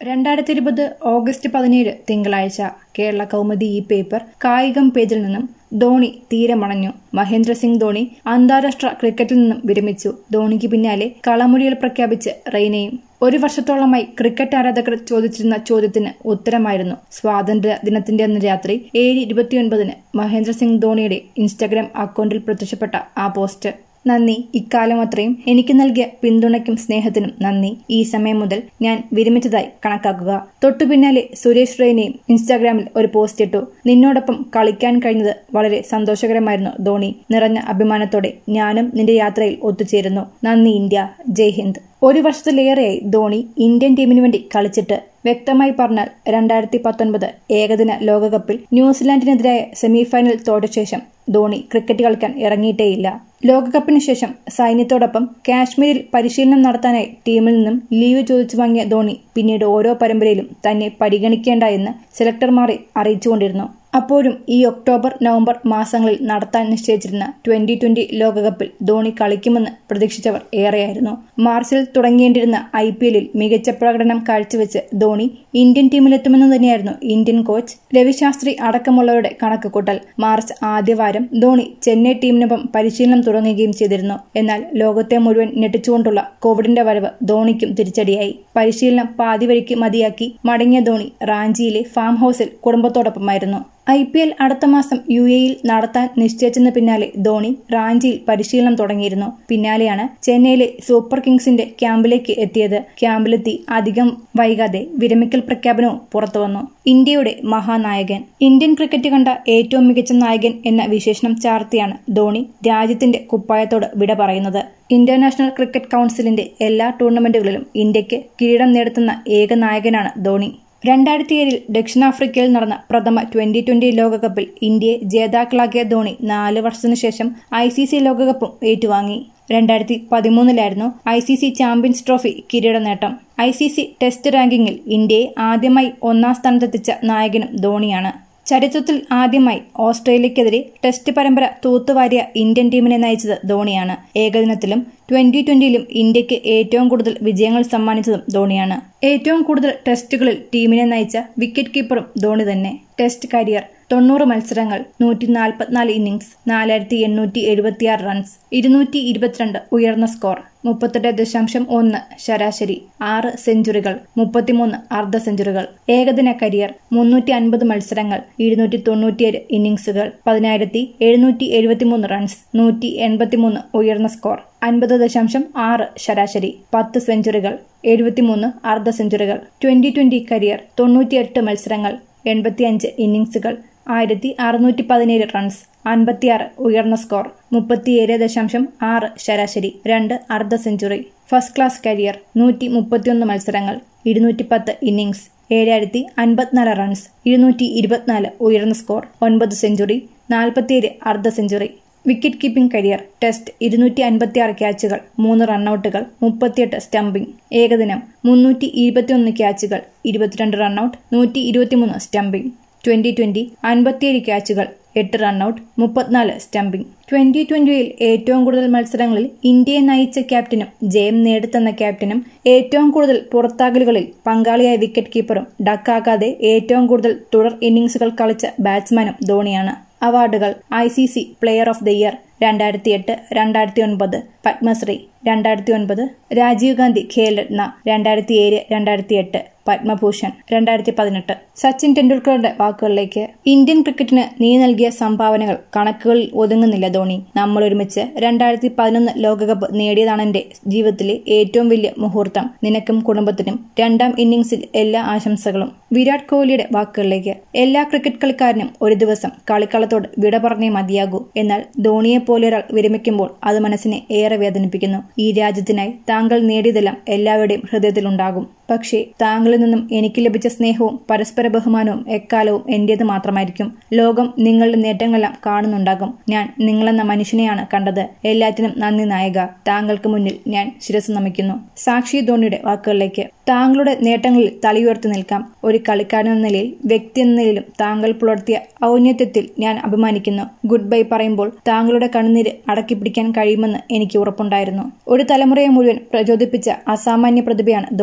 രണ്ടായിരത്തി ഇരുപത് ഓഗസ്റ്റ് പതിനേഴ് തിങ്കളാഴ്ച കേരള കൗമുദി ഈ പേപ്പർ കായികം പേജിൽ നിന്നും ധോണി തീരമണഞ്ഞു മഹേന്ദ്ര സിംഗ് ധോണി അന്താരാഷ്ട്ര ക്രിക്കറ്റിൽ നിന്നും വിരമിച്ചു ധോണിക്ക് പിന്നാലെ കളമൊഴികൾ പ്രഖ്യാപിച്ച് റെയ്നയും ഒരു വർഷത്തോളമായി ക്രിക്കറ്റ് ആരാധകർ ചോദിച്ചിരുന്ന ചോദ്യത്തിന് ഉത്തരമായിരുന്നു സ്വാതന്ത്ര്യ ദിനത്തിന്റെ അന്ന് രാത്രി ഏഴ് ഇരുപത്തിയൊൻപതിന് മഹേന്ദ്ര സിംഗ് ധോണിയുടെ ഇൻസ്റ്റഗ്രാം അക്കൗണ്ടിൽ പ്രത്യക്ഷപ്പെട്ട ആ പോസ്റ്റ് നന്ദി ഇക്കാലം അത്രയും എനിക്ക് നൽകിയ പിന്തുണയ്ക്കും സ്നേഹത്തിനും നന്ദി ഈ സമയം മുതൽ ഞാൻ വിരമിച്ചതായി കണക്കാക്കുക തൊട്ടു പിന്നാലെ സുരേഷ് റെയ്നയും ഇൻസ്റ്റാഗ്രാമിൽ ഒരു പോസ്റ്റ് ഇട്ടു നിന്നോടൊപ്പം കളിക്കാൻ കഴിഞ്ഞത് വളരെ സന്തോഷകരമായിരുന്നു ധോണി നിറഞ്ഞ അഭിമാനത്തോടെ ഞാനും നിന്റെ യാത്രയിൽ ഒത്തുചേരുന്നു നന്ദി ഇന്ത്യ ജയ് ഹിന്ദ് ഒരു വർഷത്തിലേറെയായി ധോണി ഇന്ത്യൻ ടീമിനു വേണ്ടി കളിച്ചിട്ട് വ്യക്തമായി പറഞ്ഞാൽ രണ്ടായിരത്തി പത്തൊൻപത് ഏകദിന ലോകകപ്പിൽ ന്യൂസിലാൻഡിനെതിരായ സെമിഫൈനൽ തോറ്റ ശേഷം ധോണി ക്രിക്കറ്റ് കളിക്കാൻ ഇറങ്ങിയിട്ടേയില്ല ലോകകപ്പിന് ശേഷം സൈന്യത്തോടൊപ്പം കാശ്മീരിൽ പരിശീലനം നടത്താനായി ടീമിൽ നിന്നും ലീവ് ചോദിച്ചു വാങ്ങിയ ധോണി പിന്നീട് ഓരോ പരമ്പരയിലും തന്നെ പരിഗണിക്കേണ്ട എന്ന് സെലക്ടർമാരെ അറിയിച്ചുകൊണ്ടിരുന്നു അപ്പോഴും ഈ ഒക്ടോബർ നവംബർ മാസങ്ങളിൽ നടത്താൻ നിശ്ചയിച്ചിരുന്ന ട്വന്റി ട്വന്റി ലോകകപ്പിൽ ധോണി കളിക്കുമെന്ന് പ്രതീക്ഷിച്ചവർ ഏറെയായിരുന്നു മാർച്ചിൽ തുടങ്ങേണ്ടിരുന്ന ഐ പി എല്ലിൽ മികച്ച പ്രകടനം കാഴ്ചവെച്ച് ധോണി ഇന്ത്യൻ ടീമിലെത്തുമെന്ന് തന്നെയായിരുന്നു ഇന്ത്യൻ കോച്ച് രവിശാസ്ത്രി അടക്കമുള്ളവരുടെ കണക്കുകൂട്ടൽ മാർച്ച് ആദ്യവാരം ധോണി ചെന്നൈ ടീമിനൊപ്പം പരിശീലനം തുടങ്ങുകയും ചെയ്തിരുന്നു എന്നാൽ ലോകത്തെ മുഴുവൻ ഞെട്ടിച്ചുകൊണ്ടുള്ള കോവിഡിന്റെ വരവ് ധോണിക്കും തിരിച്ചടിയായി പരിശീലനം പാതിവഴിക്ക് മതിയാക്കി മടങ്ങിയ ധോണി റാഞ്ചിയിലെ ഫാം ഹൌസിൽ കുടുംബത്തോടൊപ്പമായിരുന്നു ഐ പി എൽ അടുത്ത മാസം യു എയിൽ നടത്താൻ നിശ്ചയിച്ചതിന് പിന്നാലെ ധോണി റാഞ്ചിയിൽ പരിശീലനം തുടങ്ങിയിരുന്നു പിന്നാലെയാണ് ചെന്നൈയിലെ സൂപ്പർ കിങ്സിന്റെ ക്യാമ്പിലേക്ക് എത്തിയത് ക്യാമ്പിലെത്തി അധികം വൈകാതെ വിരമിക്കൽ പ്രഖ്യാപനവും പുറത്തുവന്നു ഇന്ത്യയുടെ മഹാനായകൻ ഇന്ത്യൻ ക്രിക്കറ്റ് കണ്ട ഏറ്റവും മികച്ച നായകൻ എന്ന വിശേഷണം ചാർത്തിയാണ് ധോണി രാജ്യത്തിന്റെ കുപ്പായത്തോട് വിട പറയുന്നത് ഇന്റർനാഷണൽ ക്രിക്കറ്റ് കൌൺസിലിന്റെ എല്ലാ ടൂർണമെന്റുകളിലും ഇന്ത്യക്ക് കിരീടം നേടുത്തുന്ന ഏക നായകനാണ് ധോണി രണ്ടായിരത്തി ഏഴിൽ ദക്ഷിണാഫ്രിക്കയിൽ നടന്ന പ്രഥമ ട്വന്റി ട്വന്റി ലോകകപ്പിൽ ഇന്ത്യയെ ജേതാക്കളാക്കിയ ധോണി നാല് വർഷത്തിനു ശേഷം ഐ സി സി ലോകകപ്പും ഏറ്റുവാങ്ങി രണ്ടായിരത്തി പതിമൂന്നിലായിരുന്നു I C C champions trophy കിരീട നേട്ടം ഐ സി സി ടെസ്റ്റ് റാങ്കിങ്ങിൽ ഇന്ത്യയെ ആദ്യമായി ഒന്നാം സ്ഥാനത്തെത്തിച്ച നായകനും ധോണിയാണ് ചരിത്രത്തിൽ ആദ്യമായി ഓസ്ട്രേലിയക്കെതിരെ ടെസ്റ്റ് പരമ്പര തൂത്തുവാരിയ ഇന്ത്യൻ ടീമിനെ നയിച്ചത് ധോണിയാണ് ഏകദിനത്തിലും ട്വന്റി ട്വന്റിയിലും ഇന്ത്യക്ക് ഏറ്റവും കൂടുതൽ വിജയങ്ങൾ സമ്മാനിച്ചതും ധോണിയാണ് ഏറ്റവും കൂടുതൽ ടെസ്റ്റുകളിൽ ടീമിനെ നയിച്ച വിക്കറ്റ് കീപ്പറും ധോണി തന്നെ ടെസ്റ്റ് കരിയർ തൊണ്ണൂറ് മത്സരങ്ങൾ നൂറ്റി നാൽപ്പത്തിനാല് ഇന്നിംഗ്സ് നാലായിരത്തി എണ്ണൂറ്റി എഴുപത്തിയാറ് റൺസ് ഇരുന്നൂറ്റി ഇരുപത്തിരണ്ട് ഉയർന്ന സ്കോർ മുപ്പത്തെട്ട് ദശാംശം ഒന്ന് ശരാശരി ആറ് സെഞ്ചുറികൾ മുപ്പത്തിമൂന്ന് അർദ്ധ സെഞ്ചുറികൾ ഏകദിന കരിയർ മുന്നൂറ്റി അൻപത് മത്സരങ്ങൾ ഇരുന്നൂറ്റി തൊണ്ണൂറ്റിയേഴ് ഇന്നിംഗ്സുകൾ പതിനായിരത്തി എഴുന്നൂറ്റി എഴുപത്തിമൂന്ന് റൺസ് നൂറ്റി എൺപത്തിമൂന്ന് ഉയർന്ന സ്കോർ അൻപത് ദശാംശം ആറ് ശരാശരി പത്ത് സെഞ്ചുറികൾ എഴുപത്തിമൂന്ന് അർദ്ധ സെഞ്ചുറികൾ ട്വന്റി ട്വന്റി കരിയർ തൊണ്ണൂറ്റിയെട്ട് മത്സരങ്ങൾ എൺപത്തിയഞ്ച് ഇന്നിംഗ്സുകൾ ആയിരത്തി അറുന്നൂറ്റി പതിനേഴ് റൺസ് അൻപത്തിയാറ് ഉയർന്ന സ്കോർ മുപ്പത്തിയേഴ് ദശാംശം ആറ് ശരാശരി രണ്ട് അർദ്ധ സെഞ്ചുറി ഫസ്റ്റ് ക്ലാസ് കരിയർ നൂറ്റി മുപ്പത്തിയൊന്ന് മത്സരങ്ങൾ ഇരുന്നൂറ്റി പത്ത് ഇന്നിംഗ്സ് ഏഴായിരത്തി അൻപത്തിനാല് റൺസ് ഇരുന്നൂറ്റി ഇരുപത്തിനാല് ഉയർന്ന സ്കോർ ഒൻപത് സെഞ്ചുറി നാൽപ്പത്തിയേഴ് അർദ്ധ century wicket keeping career test ഇരുന്നൂറ്റി അൻപത്തിയാറ് ക്യാച്ചുകൾ മൂന്ന് റണ്ണൌട്ടുകൾ മുപ്പത്തിയെട്ട് സ്റ്റംപിംഗ് ഏകദിനം മുന്നൂറ്റി ഇരുപത്തിയൊന്ന് ക്യാച്ചുകൾ ഇരുപത്തിരണ്ട് റണ്ണൌട്ട് നൂറ്റി ഇരുപത്തിമൂന്ന് സ്റ്റംപിംഗ് ട്വന്റി ട്വന്റി അൻപത്തിയേഴ് ക്യാച്ചുകൾ എട്ട് റണ്ണൌട്ട് മുപ്പത്തിനാല് സ്റ്റംപിംഗ് ട്വന്റി ട്വന്റിയിൽ ഏറ്റവും കൂടുതൽ മത്സരങ്ങളിൽ ഇന്ത്യയെ നയിച്ച ക്യാപ്റ്റനും ജയം നേടിത്തന്ന ക്യാപ്റ്റനും ഏറ്റവും കൂടുതൽ പുറത്താകലുകളിൽ പങ്കാളിയായ വിക്കറ്റ് കീപ്പറും ഡക്കാകാതെ ഏറ്റവും കൂടുതൽ തുടർ ഇന്നിംഗ്സുകൾ കളിച്ച ബാറ്റ്സ്മാനും ധോണിയാണ് അവാർഡുകൾ I C C player of the year രണ്ടായിരത്തി എട്ട് രണ്ടായിരത്തി ഒൻപത് പത്മശ്രീ രണ്ടായിരത്തി ഒൻപത് രാജീവ് ഗാന്ധി ഖേൽരത്ന രണ്ടായിരത്തി ഏഴ് രണ്ടായിരത്തി എട്ട് പത്മഭൂഷൺ രണ്ടായിരത്തി പതിനെട്ട് സച്ചിൻ ടെണ്ടുൽക്കറുടെ വാക്കുകളിലേക്ക് ഇന്ത്യൻ ക്രിക്കറ്റിന് നീ നൽകിയ സംഭാവനകൾ കണക്കുകളിൽ ഒതുങ്ങുന്നില്ല ധോണി നമ്മൾ ഒരുമിച്ച് രണ്ടായിരത്തി പതിനൊന്ന് ലോകകപ്പ് നേടിയതാണ് എന്റെ ജീവിതത്തിലെ ഏറ്റവും വലിയ മുഹൂർത്തം നിനക്കും കുടുംബത്തിനും രണ്ടാം ഇന്നിംഗ്സിൽ എല്ലാ ആശംസകളും വിരാട് കോഹ്ലിയുടെ വാക്കുകളിലേക്ക് എല്ലാ ക്രിക്കറ്റ് കളിക്കാരനും ഒരു ദിവസം കളിക്കളത്തോട് വിട പറഞ്ഞേ മതിയാകൂ എന്നാൽ ധോണിയെ പോലെ ഒരാൾ വിരമിക്കുമ്പോൾ അത് മനസ്സിനെ ഏറെ വേദനിപ്പിക്കുന്നു ഈ രാജ്യത്തിനായി താങ്കൾ നേടിയതെല്ലാം എല്ലാവരുടെയും ഹൃദയത്തിലുണ്ടാകും പക്ഷേ താങ്കളിൽ നിന്നും എനിക്ക് ലഭിച്ച സ്നേഹവും പരസ്പര ബഹുമാനവും എക്കാലവും എന്റേത് മാത്രമായിരിക്കും ലോകം നിങ്ങളുടെ നേട്ടങ്ങളെല്ലാം കാണുന്നുണ്ടാകും ഞാൻ നിങ്ങളെന്ന മനുഷ്യനെയാണ് കണ്ടത് എല്ലാറ്റിനും നന്ദി നായക താങ്കൾക്ക് മുന്നിൽ ഞാൻ ശിരസ് നമിക്കുന്നു സാക്ഷി ധോണിയുടെ വാക്കുകളിലേക്ക് താങ്കളുടെ നേട്ടങ്ങളിൽ തലയുയർത്തി നിൽക്കാം ഒരു കളിക്കാരൻ എന്ന നിലയിൽ വ്യക്തി എന്ന നിലയിലും താങ്കൾ പുലർത്തിയ ഔന്നത്യത്തിൽ ഞാൻ അഭിമാനിക്കുന്നു ഗുഡ് ബൈ പറയുമ്പോൾ താങ്കളുടെ കണ്ണുനീര് അടക്കി പിടിക്കാൻ കഴിയുമെന്ന് എനിക്ക് ഉറപ്പുണ്ടായിരുന്നു ഒരു തലമുറയെ മുഴുവൻ പ്രചോദിപ്പിച്ച അസാമാന്യ പ്രതിഭയാണ് ധോണി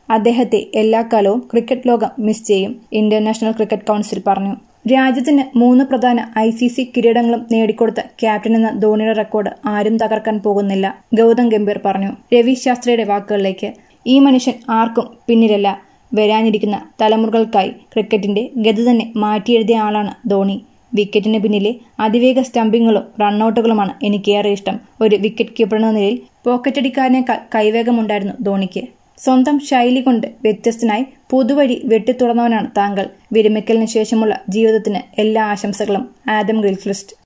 അദ്ദേഹത്തെ എല്ലാ കാലവും ക്രിക്കറ്റ് ലോകം മിസ് ചെയ്യും ഇന്റർനാഷണൽ ക്രിക്കറ്റ് കൌൺസിൽ പറഞ്ഞു രാജ്യത്തിന് മൂന്ന് പ്രധാന ഐ സി സി കിരീടങ്ങളും നേടിക്കൊടുത്ത ക്യാപ്റ്റൻ എന്ന ധോണിയുടെ റെക്കോർഡ് ആരും തകർക്കാൻ പോകുന്നില്ല ഗൗതം ഗംഭീർ പറഞ്ഞു രവി ശാസ്ത്രിയുടെ വാക്കുകളിലേക്ക് ഈ മനുഷ്യൻ ആർക്കും പിന്നിലല്ല വരാനിരിക്കുന്ന തലമുറകൾക്കായി ക്രിക്കറ്റിന്റെ ഗതി തന്നെ മാറ്റിയെഴുതിയ ആളാണ് ധോണി വിക്കറ്റിന് പിന്നിലെ അതിവേഗ സ്റ്റംപിങ്ങുകളും റണ്ണൌട്ടുകളുമാണ് എനിക്കേറെ ഇഷ്ടം ഒരു വിക്കറ്റ് കീപ്പറെന്ന നിലയിൽ പോക്കറ്റടിക്കാരനേക്കാൾ കൈവേഗമുണ്ടായിരുന്നു ധോണിക്ക് സ്വന്തം ശൈലി കൊണ്ട് വ്യത്യസ്തനായി പുതുവഴി വെട്ടിത്തുറന്നവനാണ് താങ്കൾ വിരമിക്കലിന് ശേഷമുള്ള ജീവിതത്തിന് എല്ലാ ആശംസകളും ആദം ഗിൽക്രിസ്റ്റ്